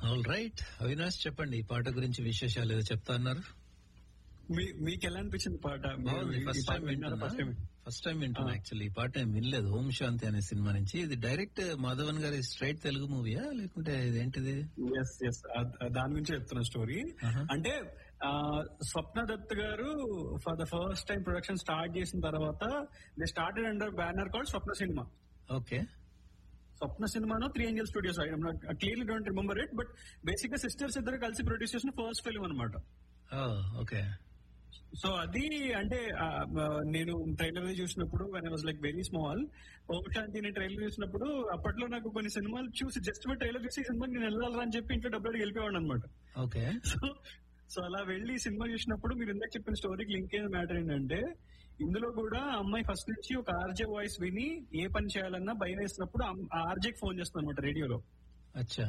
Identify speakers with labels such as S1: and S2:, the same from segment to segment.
S1: All right Avinash చెప్పండి ఈ పాట గురించి విశేషాలు ఏదో చెప్తా అన్నారు
S2: మీ- మీకు ఎలా అనిపించింది పాట మీరు
S1: బాగుంది
S2: ఈ
S1: ఫస్ట్
S2: పాట
S1: టైం
S2: విన్నారా?
S1: వింటున్నా
S2: First time?
S1: ఫస్ట్ టైం వింటున్నా యాక్చువల్లీ ఈ పాట నేను వినలేదు ఓం శాంతి అనే సినిమా నుంచి ఇది డైరెక్ట్ మాధవన్ గారి స్ట్రైట్ తెలుగు మూవీయా లేకుంటే ఇదేంటిది
S2: Yes, yes. ఆ- ఆ దాని గురించి చెప్తున్నా స్టోరీ
S1: Uh-huh.
S2: అంటే ఆ, Swapna Dutt garu for the first time production start చేసిన తర్వాత they started under banner called Swapna Cinema
S1: okay
S2: Swapna సినిమాను Three Angel Studios clearly don't remember it but basic గా సిస్టర్స్ ఇద్దరు కలిసి ప్రొడ్యూస్ చేసిన ఫస్ట్ ఫిల్మ్ అనమాట
S1: ఓకే
S2: సో అది అంటే ఆ, ఆ, నేను ట్రైలర్ చూసినప్పుడు when was like very small Om Shanti నేను ట్రైలర్ చూసినప్పుడు అప్పట్లో నాకు కొన్ని సినిమాలు చూసి జస్ట్ ట్రైలర్ చూసి ఈ సినిమాకి నేను వెళ్ళాలని అని చెప్పి ఇంట్లో డబ్బులు వెళ్ళిపోయాడు అనమాట
S1: ఓకే
S2: సో సో అలా వెళ్ళి సినిమా చూసినప్పుడు మీరు ఇందాక చెప్పిన స్టోరీకి లింక్ అయిన మ్యాటర్ ఏంటంటే ఇందులో కూడా ఆ అమ్మాయి ఫస్ట్ నుంచి ఒక ఆర్జే వాయిస్ విని ఏ పని చేయాలన్నా భయం వేసినప్పుడు ఆ ఆర్జేకి ఫోన్ చేస్తుంది అనమాట రేడియోలో
S1: అచ్చా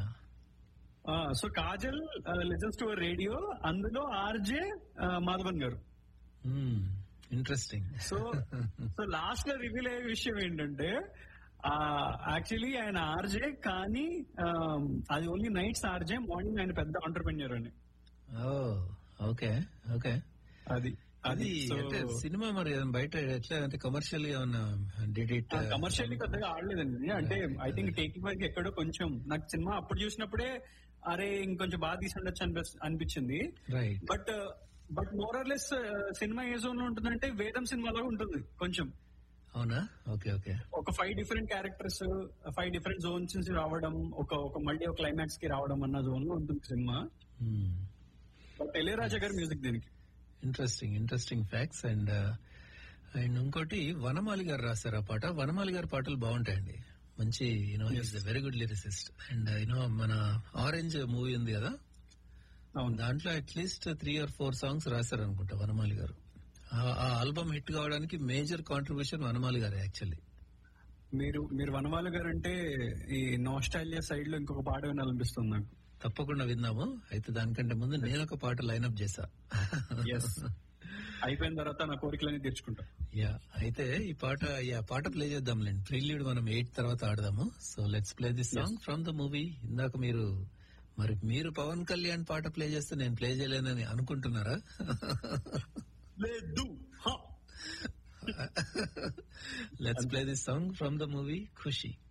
S2: so Kajal listens to radio అందులో RJ Madhavan garu
S1: interesting
S2: so so last లో రివీల్ అయ్యే విషయం ఏంటంటే యాక్చువల్లీ ఆయన ఆర్జే కానీ ఆ, అది ఓన్లీ నైట్స్ ఆర్జే మార్నింగ్ ఆయన పెద్ద ఆంటర్ప్రెన్యూర్ అని
S1: ఓ ఓకే ఓకే
S2: అది
S1: అది అంటే సినిమా మరి బయట ఎట్లా అంటే కమర్షియల్ ఏమన్నా డిడ్ ఇట్
S2: కమర్షియల్లీ పెద్దగా ఆడలేదండి అంటే ఐ థింక్ టేకింగ్ వరకు ఎక్కడో కొంచెం నాకు సినిమా అప్పుడు చూసినప్పుడే అరే ఇంకొంచెం బాగా తీసి ఉండొచ్చు అనిపిస్- అనిపించింది
S1: right
S2: but but more or less cinema ఏ జోన్ లో ఉంటుందంటే వేదం సినిమాలో ఉంటుంది కొంచెం
S1: అవునా ఓకే ఓకే
S2: ఒక five different characters five different zones నుంచి రావడం ఒక ఒక మళ్ళీ ఒక క్లైమాక్స్ కి రావడం అన్న జోన్ లో ఉంటుంది cinema but Ilaiyaraaja garu music దీనికి
S1: interesting interesting facts and and ఇంకోటి వనమాలి గారు రాశారు ఆ పాట వనమాలి గారి పాటలు బాగుంటాయండి మంచి you know is very good lyricist and you know మన ఆరెంజ్ మూవీ ఉంది కదా
S2: అవును
S1: దాంట్లో at least three or four songs రాశారు అనుకుంటా వనమాలి గారు ఆ- ఆ ఆల్బమ్ హిట్ కావడానికి major contribution Vanamali garu actually
S2: మీరు మీరు వనమాల గారు అంటే ఈ నోస్టాలియా సైడ్ లో ఇంకొక పాట వినాలనిపిస్తుంది నాకు
S1: తప్పకుండా విన్నాము అయితే దానికంటే ముందు నేను ఒక పాట లైన్అప్ చేశా
S2: ఎస్ అయిపోయిన తర్వాత నా కోరికలన్నీ తీర్చుకుంటా
S1: యా అయితే ఈ పాట యా పాట ప్లే చేద్దాంలేండి ప్రిల్యూడ్ మనం ఎయిట్ తర్వాత ఆడదాము so let's play this song from the movie ఇందాక మీరు మరి మీరు పవన్ కళ్యాణ్ పాట ప్లే చేస్తే నేను ప్లే చేయలేనని అనుకుంటున్నారా
S2: లేదు హా.
S1: Let's play this song from the movie Kushi